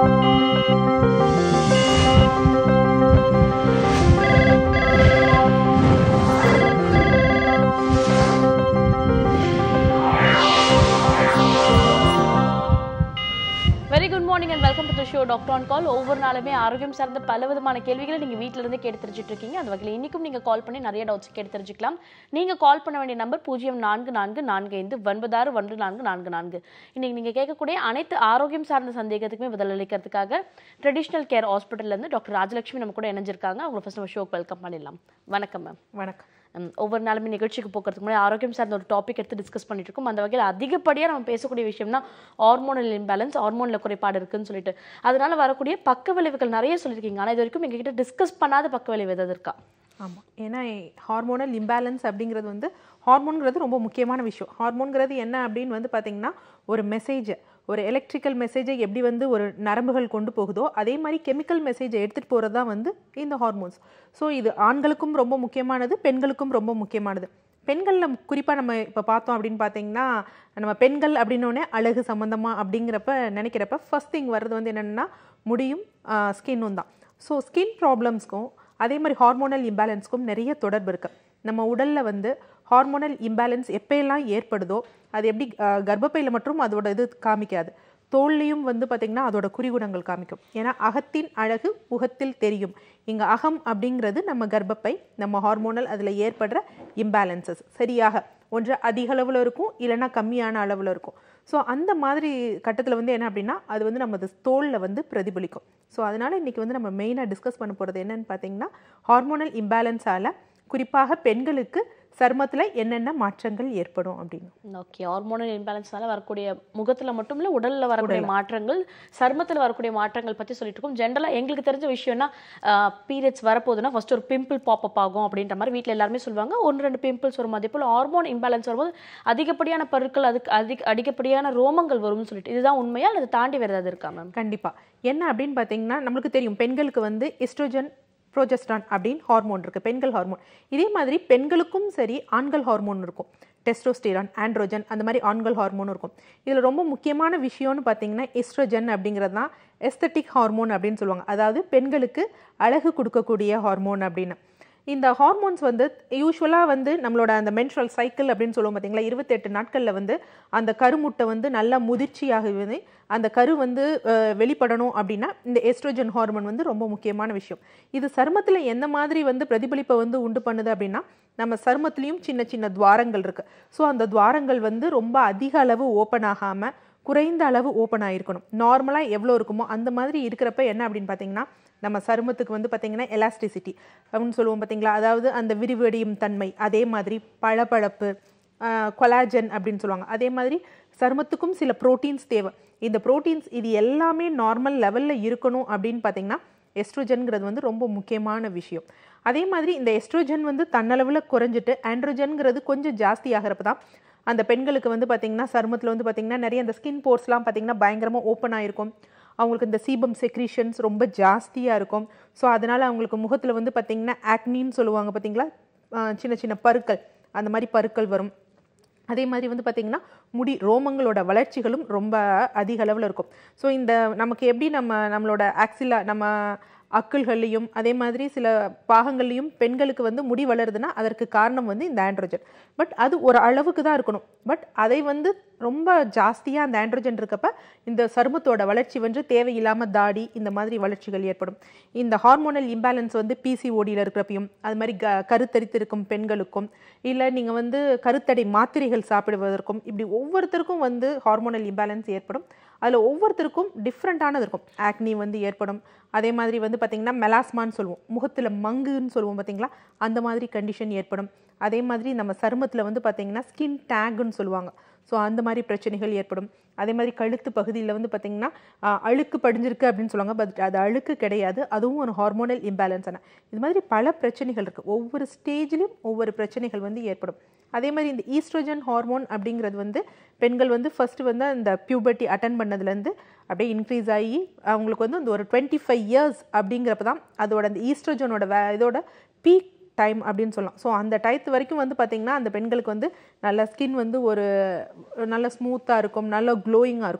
very good morning and welcome to the show doctor on call ஒவ்வொரு நாளுமே ஆரோக்கியம் சார்ந்த பல விதமான கேள்விகளை நீங்க வீட்ல இருந்து கேட்டு தெரிஞ்சுட்டு இருக்கீங்க அந்த வகையில் இன்னைக்கும் நீங்க கால் பண்ணி நிறைய டவுட்ஸ் கேட்டு தெரிஞ்சுக்கலாம் நீங்க கால் பண்ண வேண்டிய நம்பர் பூஜ்ஜியம் நான்கு நான்கு நான்கு ஐந்து ஒன்பதாறு ஒன்று நான்கு நான்கு நான்கு இன்னைக்கு நீங்க கேட்கக்கூடிய அனைத்து ஆரோக்கியம் சார்ந்த சந்தேகத்துக்குமே பதிலளிக்கிறதுக்காக ட்ரெடிஷ்னல் கேர் ஹாஸ்பிட்டல்ல இருந்து டாக்டர் ராஜலட்சுமி நம்ம கூட இணைஞ்சிருக்காங்க அவங்க ஃபர்ஸ்ட் நம்ம ஷோக்கு வெல்கம் பண்ணிடலாம் வணக்கம் மேம் வணக்கம் ஹம், ஒவ்வொரு நாளுமே நிகழ்ச்சிக்கு போகிறதுக்கு முன்னாடி ஆரோக்கியம் சார்ந்த ஒரு டாபிக் எடுத்து டிஸ்கஸ் பண்ணிட்டு இருக்கோம் அந்த வகையில் அதிகப்படியாக நம்ம பேசக்கூடிய விஷயம்னா ஹார்மோனல் இம்பேலன்ஸ் ஹார்மோனில் குறைபாடு இருக்குன்னு சொல்லிட்டு அதனால வரக்கூடிய பக்க விளைவுகள் நிறைய சொல்லியிருக்கீங்க ஆனால் இது வரைக்கும் எங்ககிட்ட டிஸ்கஸ் பண்ணாத பக்க விளைவு எதாவது இருக்கா ஆமாம் ஏன்னா ஹார்மோனல் இம்பேலன்ஸ் அப்படிங்கிறது வந்து ஹார்மோன்கிறது ரொம்ப முக்கியமான விஷயம் ஹார்மோன்கிறது என்ன அப்படின்னு வந்து பார்த்தீங்கன்னா ஒரு மெசேஜை ஒரு எலக்ட்ரிக்கல் மெசேஜை எப்படி வந்து ஒரு நரம்புகள் கொண்டு போகுதோ அதே மாதிரி கெமிக்கல் மெசேஜை எடுத்துகிட்டு போகிறது தான் வந்து இந்த ஹார்மோன்ஸ் ஸோ இது ஆண்களுக்கும் ரொம்ப முக்கியமானது பெண்களுக்கும் ரொம்ப முக்கியமானது பெண்களில் குறிப்பாக நம்ம இப்போ பார்த்தோம் அப்படின்னு பார்த்தீங்கன்னா நம்ம பெண்கள் அப்படின்னோடனே அழகு சம்மந்தமாக அப்படிங்கிறப்ப நினைக்கிறப்ப ஃபர்ஸ்ட் திங் வர்றது வந்து என்னென்னா முடியும் ஸ்கின்னும் தான் ஸோ ஸ்கின் ப்ராப்ளம்ஸ்க்கும் அதே மாதிரி ஹார்மோனல் இம்பேலன்ஸ்க்கும் நிறைய தொடர்பு இருக்குது நம்ம உடலில் வந்து ஹார்மோனல் இம்பேலன்ஸ் எப்போயெல்லாம் ஏற்படுதோ அது எப்படி அஹ், கர்ப்பப்பையில் மட்டும் அதோட இது காமிக்காது தோல்லையும் வந்து பார்த்திங்கன்னா அதோட குறிகுணங்கள் காமிக்கும் ஏன்னா அகத்தின் அழகு முகத்தில் தெரியும் இங்கே அகம் அப்படிங்கிறது நம்ம கர்ப்பப்பை நம்ம ஹார்மோனல் அதில் ஏற்படுற இம்பேலன்சஸ் சரியாக ஒன்று அதிக அளவில் இருக்கும் இல்லைன்னா கம்மியான அளவில் இருக்கும் ஸோ அந்த மாதிரி கட்டத்தில் வந்து என்ன அப்படின்னா அது வந்து நமது தோலில் வந்து பிரதிபலிக்கும் ஸோ அதனால் இன்றைக்கி வந்து நம்ம மெயினாக டிஸ்கஸ் பண்ண போகிறது என்னன்னு பார்த்தீங்கன்னா ஹார்மோனல் இம்பேலன்ஸால் குறிப்பாக பெண்களுக்கு சருமத்தில் என்னென்ன மாற்றங்கள் ஏற்படும் அப்படின்னு ஓகே ஹார்மோனல் இம்பேலன்ஸ்னால வரக்கூடிய முகத்தில் மட்டும் இல்லை உடலில் வரக்கூடிய மாற்றங்கள் சருமத்தில் வரக்கூடிய மாற்றங்கள் பற்றி சொல்லிட்டு இருக்கோம் ஜென்ரலாக எங்களுக்கு தெரிஞ்ச விஷயம்னா பீரியட்ஸ் வரப்போகுதுன்னா ஃபர்ஸ்ட் ஒரு பிம்பிள் பாப்பப் ஆகும் அப்படின்ற மாதிரி வீட்டில் எல்லாருமே சொல்லுவாங்க ஒன்று ரெண்டு பிம்பிள்ஸ் வரும் அதே போல் ஹார்மோன் இம்பேலன்ஸ் வரும்போது அதிகப்படியான பருக்கள் அதுக்கு அதிக அதிகப்படியான ரோமங்கள் வரும்னு சொல்லிட்டு இதுதான் உண்மையா அல்லது தாண்டி வேறு ஏதாவது இருக்கா மேம் கண்டிப்பாக என்ன அப்படின்னு பார்த்தீங்கன்னா நம்மளுக்கு தெரியும் பெண்களுக்கு வந்து எஸ்ட்ரோஜன் ப்ரோஜெஸ்டான் அப்படின்னு ஹார்மோன் இருக்குது பெண்கள் ஹார்மோன் இதே மாதிரி பெண்களுக்கும் சரி ஆண்கள் ஹார்மோன் இருக்கும் டெஸ்டோஸ்டிரான் ஆண்ட்ரோஜன் அந்த மாதிரி ஆண்கள் ஹார்மோனும் இருக்கும் இதில் ரொம்ப முக்கியமான விஷயம்னு பார்த்தீங்கன்னா எஸ்ட்ரோஜன் அப்படிங்கிறது தான் எஸ்தட்டிக் ஹார்மோன் அப்படின்னு சொல்லுவாங்க அதாவது பெண்களுக்கு அழகு கொடுக்கக்கூடிய ஹார்மோன் அப்படின்னு இந்த ஹார்மோன்ஸ் வந்து யூஸ்வலாக வந்து நம்மளோட அந்த மென்ஸ்ட்ரல் சைக்கிள் அப்படின்னு சொல்லுவோம் பார்த்தீங்களா இருபத்தெட்டு நாட்களில் வந்து அந்த கருமுட்டை வந்து நல்லா முதிர்ச்சியாகுது அந்த கரு வந்து அஹ், வெளிப்படணும் அப்படின்னா இந்த எஸ்ட்ரோஜன் ஹார்மோன் வந்து ரொம்ப முக்கியமான விஷயம் இது சருமத்தில் எந்த மாதிரி வந்து பிரதிபலிப்பை வந்து உண்டு பண்ணுது அப்படின்னா நம்ம சருமத்துலேயும் சின்ன சின்ன துவாரங்கள் இருக்குது ஸோ அந்த துவாரங்கள் வந்து ரொம்ப அதிக அளவு ஓப்பன் ஆகாமல் குறைந்த அளவு ஓப்பன் ஆகிருக்கணும் நார்மலாக எவ்வளோ இருக்குமோ அந்த மாதிரி இருக்கிறப்ப என்ன அப்படின்னு பார்த்தீங்கன்னா நம்ம சருமத்துக்கு வந்து பார்த்தீங்கன்னா எலாஸ்டிசிட்டி அப்படின்னு சொல்லுவோம் பார்த்தீங்களா அதாவது அந்த விரிவடையும் தன்மை அதே மாதிரி பளபளப்பு கொலாஜன் அப்படின்னு சொல்லுவாங்க அதே மாதிரி சருமத்துக்கும் சில ப்ரோட்டீன்ஸ் தேவை இந்த ப்ரோட்டீன்ஸ் இது எல்லாமே நார்மல் லெவலில் இருக்கணும் அப்படின்னு பார்த்தீங்கன்னா எஸ்ட்ரோஜன்ங்கிறது வந்து ரொம்ப முக்கியமான விஷயம் அதே மாதிரி இந்த எஸ்ட்ரோஜன் வந்து தன்னளவில் குறைஞ்சிட்டு ஆண்ட்ரோஜன்ங்கிறது கொஞ்சம் ஜாஸ்தி ஆகிறப்ப தான் அந்த பெண்களுக்கு வந்து பார்த்திங்கன்னா சருமத்தில் வந்து பார்த்திங்கன்னா நிறைய அந்த ஸ்கின் போர்ஸ்லாம் பார்த்திங்கன்னா பயங்கரமாக ஓப்பன் ஆகிருக்கும் அவங்களுக்கு இந்த சீபம் செக்ரீஷன்ஸ் ரொம்ப ஜாஸ்தியாக இருக்கும் ஸோ அதனால் அவங்களுக்கு முகத்தில் வந்து பார்த்திங்கன்னா ஆக்னின்னு சொல்லுவாங்க பார்த்தீங்களா ஆஹ் சின்ன சின்ன பருக்கள் அந்த மாதிரி பருக்கள் வரும் அதே மாதிரி வந்து பார்த்திங்கன்னா முடி ரோமங்களோட வளர்ச்சிகளும் ரொம்ப அதிக அளவில் இருக்கும் ஸோ இந்த நமக்கு எப்படி நம்ம நம்மளோட ஆக்சிலா நம்ம அக்கிள்கள்லையும் அதே மாதிரி சில பாகங்கள்லையும் பெண்களுக்கு வந்து முடி வளருதுன்னா அதற்கு காரணம் வந்து இந்த ஆண்ட்ரோஜன் பட் அது ஒரு அளவுக்கு தான் இருக்கணும் பட் அதை வந்து ரொம்ப ஜாஸ்தியாக அந்த ஆண்ட்ரோஜன் இருக்கப்ப இந்த சருமத்தோட வளர்ச்சி வந்து தேவையில்லாமல் தாடி இந்த மாதிரி வளர்ச்சிகள் ஏற்படும் இந்த ஹார்மோனல் இம்பேலன்ஸ் வந்து பிசிஓடியில் இருக்கிறப்பையும் அது மாதிரி க கருத்தரித்திருக்கும் பெண்களுக்கும் இல்லை நீங்கள் வந்து கருத்தடை மாத்திரைகள் சாப்பிடுவதற்கும் இப்படி ஒவ்வொருத்தருக்கும் வந்து ஹார்மோனல் இம்பேலன்ஸ் ஏற்படும் அதில் ஒவ்வொருத்தருக்கும் டிஃப்ரெண்ட்டானது இருக்கும் ஆக்னி வந்து ஏற்படும் அதே மாதிரி வந்து பார்த்திங்கன்னா மெலாஸ்மான்னு சொல்லுவோம் முகத்தில் மங்குன்னு சொல்லுவோம் பார்த்தீங்களா அந்த மாதிரி கண்டிஷன் ஏற்படும் அதே மாதிரி நம்ம சருமத்தில் வந்து பார்த்திங்கன்னா ஸ்கின் டேங்குன்னு சொல்லுவாங்க ஸோ அந்த மாதிரி பிரச்சனைகள் ஏற்படும் அதே மாதிரி கழுத்து பகுதியில் வந்து பார்த்திங்கன்னா ஆஹ், அழுக்கு படிஞ்சிருக்கு அப்படின்னு சொல்லுவாங்க பட் அது அழுக்கு கிடையாது அதுவும் ஒரு ஹார்மோனல் இம்பேலன்ஸ் ஆன இது மாதிரி பல பிரச்சனைகள் இருக்குது ஒவ்வொரு ஸ்டேஜ்லையும் ஒவ்வொரு பிரச்சனைகள் வந்து ஏற்படும் அதே மாதிரி இந்த ஈஸ்ட்ரோஜன் ஹார்மோன் அப்படிங்கிறது வந்து பெண்கள் வந்து ஃபர்ஸ்ட் வந்து அந்த பியூபர்ட்டி அட்டன் பண்ணதுலேருந்து அப்படியே இன்க்ரீஸ் ஆகி அவங்களுக்கு வந்து அந்த ஒரு டுவெண்ட்டி ஃபைவ் இயர்ஸ் அப்படிங்கிறப்ப தான் அதோட அந்த ஈஸ்ட்ரோஜனோட வே இதோட பீக் டைம் அப்படின்னு சொல்லலாம் ஸோ அந்த டயத்து வரைக்கும் வந்து பார்த்திங்கன்னா அந்த பெண்களுக்கு வந்து நல்ல ஸ்கின் வந்து ஒரு நல்ல ஸ்மூத்தாக இருக்கும் நல்ல க்ளோயிங்காக இருக்கும்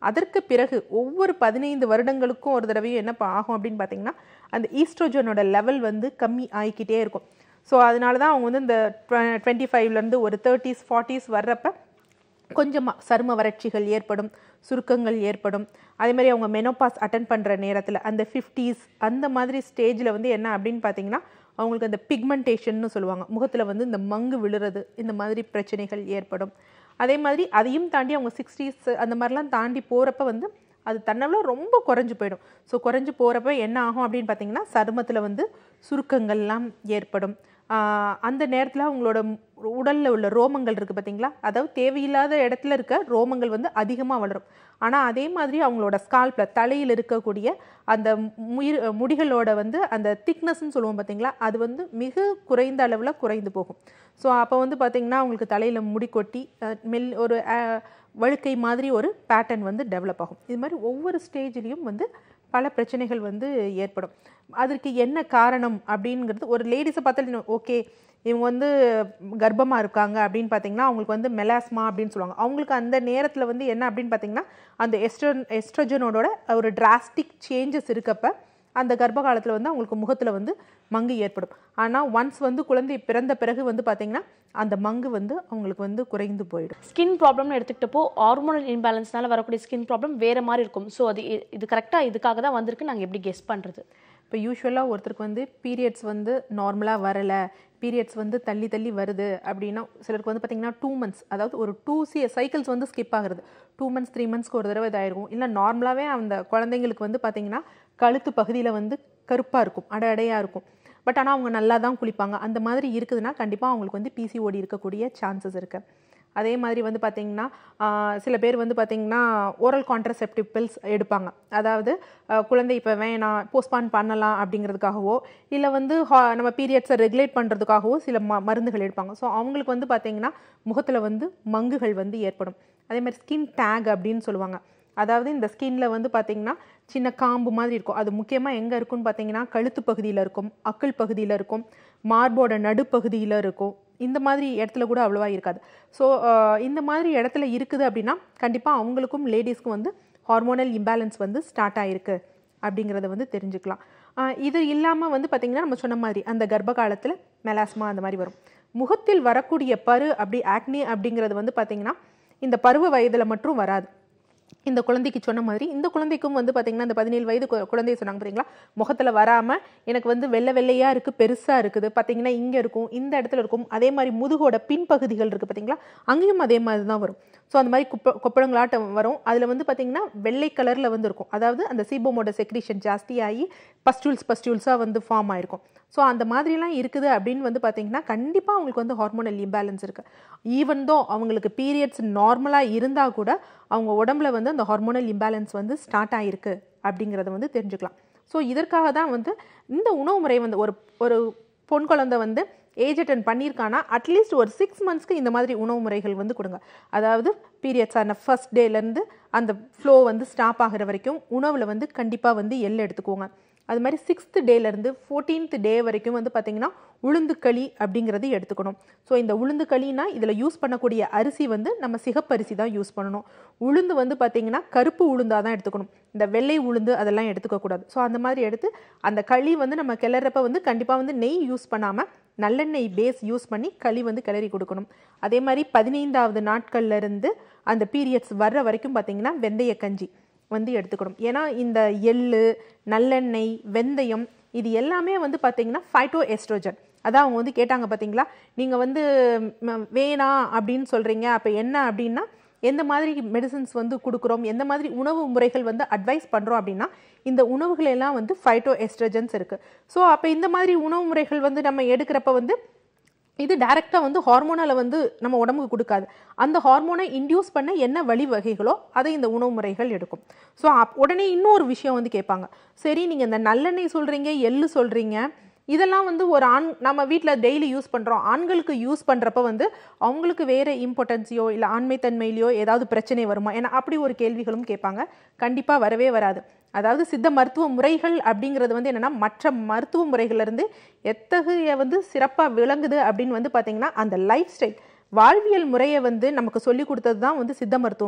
அதற்கு பிறகு ஒவ்வொரு பதினைந்து வருடங்களுக்கும் ஒரு தடவையும் என்ன பா- ஆகும் அப்படின்னு பார்த்தீங்கன்னா அந்த ஈஸ்ட்ரோஜனோட லெவல் வந்து கம்மி ஆகிக்கிட்டே இருக்கும் ஸோ அதனால தான் அவங்க வந்து இந்த டுவெண்ட்டி ஃபைவ்லேருந்து ஒரு தேர்ட்டிஸ் ஃபார்ட்டிஸ் வர்றப்ப கொஞ்சமாக சரும வறட்சிகள் ஏற்படும் சுருக்கங்கள் ஏற்படும் அதே மாதிரி அவங்க மெனோபாஸ் அட்டன் பண்ணுற நேரத்தில் அந்த ஃபிஃப்டிஸ் அந்த மாதிரி ஸ்டேஜில் வந்து என்ன அப்படின்னு பார்த்தீங்கன்னா அவங்களுக்கு அந்த பிக்மெண்டேஷன்னு சொல்லுவாங்க முகத்தில் வந்து இந்த மங்கு விழுறது இந்த மாதிரி பிரச்சனைகள் ஏற்படும் அதே மாதிரி அதையும் தாண்டி அவங்க சிக்ஸ்டீஸ் அந்த மாதிரிலாம் தாண்டி போகிறப்ப வந்து அது தன்னளவு ரொம்ப குறைஞ்சு போயிடும் ஸோ குறைஞ்சு போகிறப்ப என்ன ஆகும் அப்படின்னு பார்த்தீங்கன்னா சருமத்தில் வந்து சுருக்கங்கள்லாம் ஏற்படும் ஆஹ் அந்த நேரத்தில் அவங்களோட உடலில் உள்ள ரோமங்கள் இருக்குது பார்த்தீங்களா அதாவது தேவையில்லாத இடத்துல இருக்க ரோமங்கள் வந்து அதிகமாக வளரும் ஆனால் அதே மாதிரி அவங்களோட ஸ்கால்பில் தலையில் இருக்கக்கூடிய அந்த முயிர் முடிகளோட வந்து அந்த திக்னஸ்ன்னு சொல்லுவோம் பார்த்தீங்களா அது வந்து மிக குறைந்த அளவில் குறைந்து போகும் ஸோ அப்போ வந்து பார்த்தீங்கன்னா அவங்களுக்கு தலையில் முடி கொட்டி அஹ், மெல் ஒரு அஹ், வழுக்கை மாதிரி ஒரு பேட்டர்ன் வந்து டெவலப் ஆகும் இது மாதிரி ஒவ்வொரு ஸ்டேஜ்லேயும் வந்து பல பிரச்சனைகள் வந்து ஏற்படும் அதற்கு என்ன காரணம் அப்படிங்கிறது ஒரு லேடிஸை பார்த்தாலும் ஓகே இவங்க வந்து கர்ப்பமாக இருக்காங்க அப்படின்னு பார்த்தீங்கன்னா அவங்களுக்கு வந்து மெலாஸ்மா அப்படின்னு சொல்லுவாங்க அவங்களுக்கு அந்த நேரத்தில் வந்து என்ன அப்படின்னு பார்த்தீங்கன்னா அந்த எஸ்ட்ரோ எஸ்ட்ரோஜனோட ஒரு டிராஸ்டிக் சேஞ்சஸ் இருக்கப்ப அந்த கர்ப்ப காலத்தில் வந்து அவங்களுக்கு முகத்தில் வந்து மங்கு ஏற்படும் ஆனால் ஒன்ஸ் வந்து குழந்தை பிறந்த பிறகு வந்து பார்த்தீங்கன்னா அந்த மங்கு வந்து அவங்களுக்கு வந்து குறைந்து போயிடும் ஸ்கின் ப்ராப்ளம்னு எடுத்துக்கிட்டப்போ ஹார்மோனல் இம்பேலன்ஸ்னால வரக்கூடிய ஸ்கின் ப்ராப்ளம் வேற மாதிரி இருக்கும் ஸோ அது இ- இது கரெக்டாக இதுக்காக தான் வந்திருக்கு நாங்கள் எப்படி கெஸ் பண்ணுறது இப்போ யூஸ்வலாக ஒருத்தருக்கு வந்து பீரியட்ஸ் வந்து நார்மலாக வரலை பீரியட்ஸ் வந்து தள்ளி தள்ளி வருது அப்படின்னா சிலருக்கு வந்து பார்த்திங்கன்னா டூ மந்த்ஸ் அதாவது ஒரு டூ சி சைக்கிள்ஸ் வந்து ஸ்கிப் ஆகுறது டூ மந்த்ஸ் த்ரீ மந்த்ஸ்க்கு ஒரு தடவை இதாயிருக்கும் இல்லை நார்மலாகவே அந்த குழந்தைங்களுக்கு வந்து பார்த்திங்கன்னா கழுத்து பகுதியில் வந்து கருப்பாக இருக்கும் அடை அடையாக இருக்கும் பட் ஆனால் அவங்க நல்லா தான் குளிப்பாங்க அந்த மாதிரி இருக்குதுன்னா கண்டிப்பாக அவங்களுக்கு வந்து பிசிஓடி இருக்கக்கூடிய சான்சஸ் இருக்குது அதே மாதிரி வந்து பார்த்திங்கன்னா ஆஹ், சில பேர் வந்து பார்த்திங்கன்னா ஓரல் கான்ட்ரசெப்டிவ் பில்ஸ் எடுப்பாங்க அதாவது ஆஹ், குழந்தை இப்போ வேணாம் போஸ்ட்பான் பண்ணலாம் அப்படிங்கிறதுக்காகவோ இல்லை வந்து ஹா- நம்ம பீரியட்ஸை ரெகுலேட் பண்ணுறதுக்காகவோ சில ம மருந்துகள் எடுப்பாங்க ஸோ அவங்களுக்கு வந்து பார்த்திங்கன்னா முகத்தில் வந்து மங்குகள் வந்து ஏற்படும் அதே மாதிரி ஸ்கின் டேக் அப்படின்னு சொல்லுவாங்க அதாவது இந்த ஸ்கின்ல வந்து பார்த்தீங்கன்னா சின்ன காம்பு மாதிரி இருக்கும் அது முக்கியமாக எங்கே இருக்கும்னு பார்த்தீங்கன்னா கழுத்து பகுதியில் இருக்கும் அக்கல் பகுதியில் இருக்கும் மார்போட நடுப்பகுதியில் இருக்கும் இந்த மாதிரி இடத்துல கூட அவ்வளோவா இருக்காது ஸோ இந்த மாதிரி இடத்துல இருக்குது அப்படின்னா கண்டிப்பாக அவங்களுக்கும் லேடிஸ்க்கும் வந்து ஹார்மோனல் இம்பேலன்ஸ் வந்து ஸ்டார்ட் ஆயிருக்கு அப்படிங்கிறத வந்து தெரிஞ்சுக்கலாம் ஆஹ் இது இல்லாமல் வந்து பார்த்திங்கன்னா நம்ம சொன்ன மாதிரி அந்த கர்ப்ப காலத்தில் மெலாஸ்மா அந்த மாதிரி வரும் முகத்தில் வரக்கூடிய பரு அப்படி ஆக்னி அப்படிங்கிறது வந்து பார்த்திங்கன்னா இந்த பருவ வயதில் மட்டும் வராது இந்த குழந்தைக்கு சொன்ன மாதிரி இந்த குழந்தைக்கும் வந்து பார்த்தீங்கன்னா இந்த பதினேழு வயது கு- குழந்தைய சொன்னாங்க பார்த்தீங்களா முகத்தில் வராமல் எனக்கு வந்து வெள்ளை வெள்ளையாக இருக்குது பெருசாக இருக்குது பார்த்தீங்கன்னா இங்கே இருக்கும் இந்த இடத்துல இருக்கும் அதே மாதிரி முதுகோட பின்பகுதிகள் இருக்குது பார்த்தீங்களா அங்கேயும் அதே மாதிரி தான் வரும் ஸோ அந்த மாதிரி குப்ப கொப்பளங்களாட்டம் வரும் அதில் வந்து பார்த்தீங்கன்னா வெள்ளை கலரில் வந்து இருக்கும் அதாவது அந்த சீபோமோட செக்ரீஷன் ஜாஸ்தியாகி பஸ்டியூல்ஸ் பஸ்டியூல்ஸாக வந்து ஃபார்ம் ஆயிருக்கும் ஸோ அந்த மாதிரிலாம் இருக்குது அப்படின்னு வந்து பார்த்தீங்கன்னா கண்டிப்பாக அவங்களுக்கு வந்து ஹார்மோனல் இம்பேலன்ஸ் இருக்குது ஈவன் தோ அவங்களுக்கு பீரியட்ஸ் நார்மலாக இருந்தால் கூட அவங்க உடம்புல வந்து அந்த ஹார்மோனல் இம்பேலன்ஸ் வந்து ஸ்டார்ட் ஆகிருக்கு அப்படிங்கிறத வந்து தெரிஞ்சுக்கலாம் ஸோ இதற்காக தான் வந்து இந்த உணவு முறை வந்து ஒரு ஒரு பொன் குழந்தை வந்து ஏஜ் அட்டன் பண்ணியிருக்கானா அட்லீஸ்ட் ஒரு சிக்ஸ் மந்த்ஸ்க்கு இந்த மாதிரி உணவு முறைகள் வந்து கொடுங்க அதாவது பீரியட்ஸ் ஆன ஃபர்ஸ்ட் டேலேருந்து அந்த ஃப்ளோ வந்து ஸ்டாப் ஆகிற வரைக்கும் உணவில் வந்து கண்டிப்பாக வந்து எள் எடுத்துக்கோங்க அது மாதிரி சிக்ஸ்த் டேலேருந்து ஃபோர்டீன்த் டே வரைக்கும் வந்து பார்த்தீங்கன்னா உளுந்து களி அப்படிங்கிறது எடுத்துக்கணும் ஸோ இந்த உளுந்து களினா இதில் யூஸ் பண்ணக்கூடிய அரிசி வந்து நம்ம சிகப்பரிசி தான் யூஸ் பண்ணணும் உளுந்து வந்து பார்த்தீங்கன்னா கருப்பு உளுந்தாக தான் எடுத்துக்கணும் இந்த வெள்ளை உளுந்து அதெல்லாம் எடுத்துக்கக்கூடாது ஸோ அந்த மாதிரி எடுத்து அந்த களி வந்து நம்ம கிளறப்ப வந்து கண்டிப்பாக வந்து நெய் யூஸ் பண்ணாமல் நல்லெண்ணெய் பேஸ் யூஸ் பண்ணி களி வந்து கிளறி கொடுக்கணும் அதே மாதிரி பதினைந்தாவது நாட்கள்ல இருந்து அந்த பீரியட்ஸ் வர்ற வரைக்கும் பார்த்தீங்கன்னா வெந்தய கஞ்சி வந்து எடுத்துக்கணும் ஏன்னா இந்த எள்ளு நல்லெண்ணெய் வெந்தயம் இது எல்லாமே வந்து பார்த்தீங்கன்னா ஃபைட்டோ எஸ்ட்ரோஜன் அதான் அவங்க வந்து கேட்டாங்க பார்த்தீங்களா நீங்கள் வந்து ம், வேணாம் அப்படின்னு சொல்கிறீங்க அப்போ என்ன அப்படின்னா எந்த மாதிரி மெடிசின்ஸ் வந்து கொடுக்குறோம் எந்த மாதிரி உணவு முறைகள் வந்து அட்வைஸ் பண்ணுறோம் அப்படின்னா இந்த உணவுகள் எல்லாம் வந்து ஃபைட்டோ எஸ்ட்ரோஜன்ஸ் இருக்குது ஸோ அப்போ இந்த மாதிரி உணவு முறைகள் வந்து நம்ம எடுக்கிறப்ப வந்து இது டைரெக்டாக வந்து ஹார்மோனால வந்து நம்ம உடம்புக்கு கொடுக்காது அந்த ஹார்மோனை இன்டியூஸ் பண்ண என்ன வழிவகைகளோ அதை இந்த உணவு முறைகள் எடுக்கும் ஸோ உடனே இன்னொரு விஷயம் வந்து கேட்பாங்க சரி நீங்கள் இந்த நல்லெண்ணெய் சொல்கிறீங்க எள்ளு சொல்கிறீங்க இதெல்லாம் வந்து ஒரு ஆண் நம்ம வீட்டில் டெய்லி யூஸ் பண்ணுறோம் ஆண்களுக்கு யூஸ் பண்ணுறப்ப வந்து அவங்களுக்கு வேறு இம்பார்ட்டன்ஸையோ இல்லை ஆண்மைத்தன்மையிலையோ ஏதாவது பிரச்சனை வருமா ஏன்னா அப்படி ஒரு கேள்விகளும் கேட்பாங்க கண்டிப்பாக வரவே வராது அதாவது சித்த மருத்துவ முறைகள் அப்படிங்கிறது வந்து என்னென்னா மற்ற மருத்துவ முறைகள்லேருந்து எத்தகைய வந்து சிறப்பாக விளங்குது அப்படின்னு வந்து பார்த்தீங்கன்னா அந்த லைஃப் ஸ்டைல் வாழ்வியல் முறையை வந்து நமக்கு சொல்லி கொடுத்தது தான் வந்து சித்த மருத்துவ முறை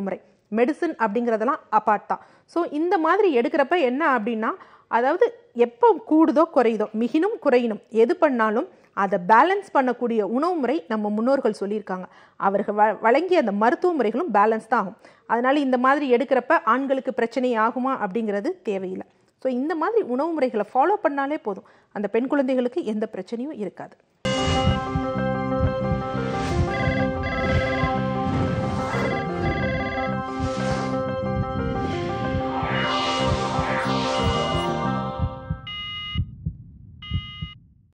மெடிசன் அப்படிங்கிறதெல்லாம் அப்பார்ட் தான் ஸோ இந்த மாதிரி எடுக்கிறப்ப என்ன அப்படின்னா அதாவது எப்போ கூடுதோ குறையுதோ மிகினும் குறையினும் எது பண்ணாலும் அதை பேலன்ஸ் பண்ணக்கூடிய உணவு முறை நம்ம முன்னோர்கள் சொல்லியிருக்காங்க அவர்கள் வ வழங்கிய அந்த மருத்துவ முறைகளும் பேலன்ஸ் தான் ஆகும் அதனால இந்த மாதிரி எடுக்கிறப்ப ஆண்களுக்கு பிரச்சனை ஆகுமா அப்படிங்கிறது தேவையில்லை ஸோ இந்த மாதிரி உணவு முறைகளை ஃபாலோ பண்ணாலே போதும் அந்த பெண் குழந்தைகளுக்கு எந்த பிரச்சனையும் இருக்காது